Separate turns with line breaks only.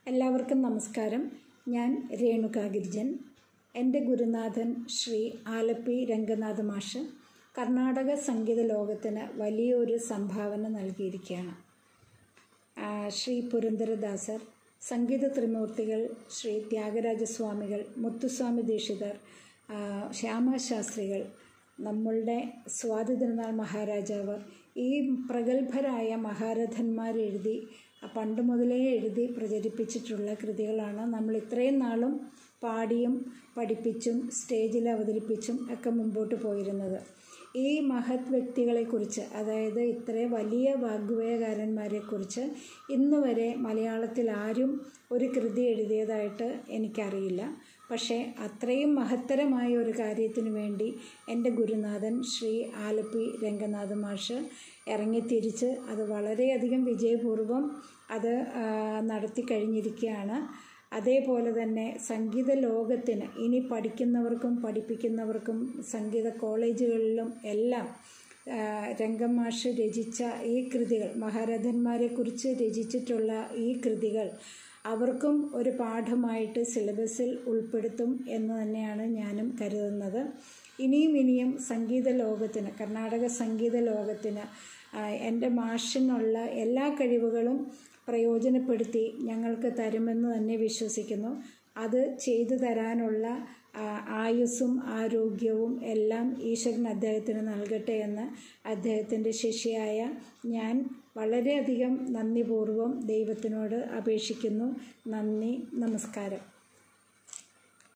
എല്ലാവർക്കും നമസ്കാരം ഞാൻ രേണുക ഗിരിജൻ എൻ്റെ ഗുരുനാഥൻ ശ്രീ ആലപ്പി രംഗനാഥ മാഷ് കർണാടക സംഗീത ലോകത്തിന് വലിയൊരു സംഭാവന നൽകിയിരിക്കുകയാണ് ആ, ശ്രീ പുരന്ദരദാസർ സംഗീത ത്രിമൂർത്തികൾ ശ്രീ ത്യാഗരാജസ്വാമികൾ മുത്തുസ്വാമി ദീക്ഷിതർ ആ, ശ്യാമശാസ്ത്രികൾ നമ്മളുടെ സ്വാതി തിരുനാൾ മഹാരാജാവ് ഈ പ്രഗത്ഭരായ മഹാരഥന്മാരെഴുതി പണ്ട് മുതലേ എഴുതി പ്രചരിപ്പിച്ചിട്ടുള്ള കൃതികളാണ് നമ്മൾ ഇത്രയും നാളും പാടിയും പഠിപ്പിച്ചും സ്റ്റേജിൽ അവതരിപ്പിച്ചും ഒക്കെ മുമ്പോട്ട് പോയിരുന്നത് ഈ മഹത് വ്യക്തികളെക്കുറിച്ച് അതായത് ഇത്രയും വലിയ വാഗ്വേയകാരന്മാരെക്കുറിച്ച് ഇന്ന് വരെ മലയാളത്തിൽ ആരും ഒരു കൃതി എഴുതിയതായിട്ട് എനിക്കറിയില്ല പക്ഷേ അത്രയും മഹത്തരമായ ഒരു കാര്യത്തിന് വേണ്ടി എൻ്റെ ഗുരുനാഥൻ ശ്രീ ആലപ്പി രംഗനാഥ മാഷ് ഇറങ്ങിത്തിരിച്ച് അത് വളരെയധികം വിജയപൂർവ്വം അത് ആ, നടത്തി കഴിഞ്ഞിരിക്കുകയാണ് അതേപോലെ തന്നെ സംഗീത ലോകത്തിന് ഇനി പഠിക്കുന്നവർക്കും പഠിപ്പിക്കുന്നവർക്കും സംഗീത കോളേജുകളിലും എല്ലാം ആ, രംഗം മാഷ് രചിച്ച ഈ കൃതികൾ മഹാരഥന്മാരെക്കുറിച്ച് രചിച്ചിട്ടുള്ള ഈ കൃതികൾ അവർക്കും ഒരു പാഠമായിട്ട് സിലബസിൽ ഉൾപ്പെടുത്തും എന്ന് തന്നെയാണ് ഞാനും കരുതുന്നത് ഇനിയും ഇനിയും സംഗീത ലോകത്തിന് കർണാടക സംഗീത ലോകത്തിന് ആ, എൻ്റെ മാഷിനുള്ള എല്ലാ കഴിവുകളും പ്രയോജനപ്പെടുത്തി ഞങ്ങൾക്ക് തരുമെന്ന് തന്നെ വിശ്വസിക്കുന്നു അത് ചെയ്തു തരാനുള്ള ആ, ആയുസ്സും ആരോഗ്യവും എല്ലാം ഈശ്വരൻ അദ്ദേഹത്തിന് നൽകട്ടെ എന്ന് അദ്ദേഹത്തിൻ്റെ ശിഷ്യയായ ഞാൻ വളരെയധികം നന്ദിപൂർവ്വം ദൈവത്തിനോട് അപേക്ഷിക്കുന്നു നന്ദി നമസ്കാരം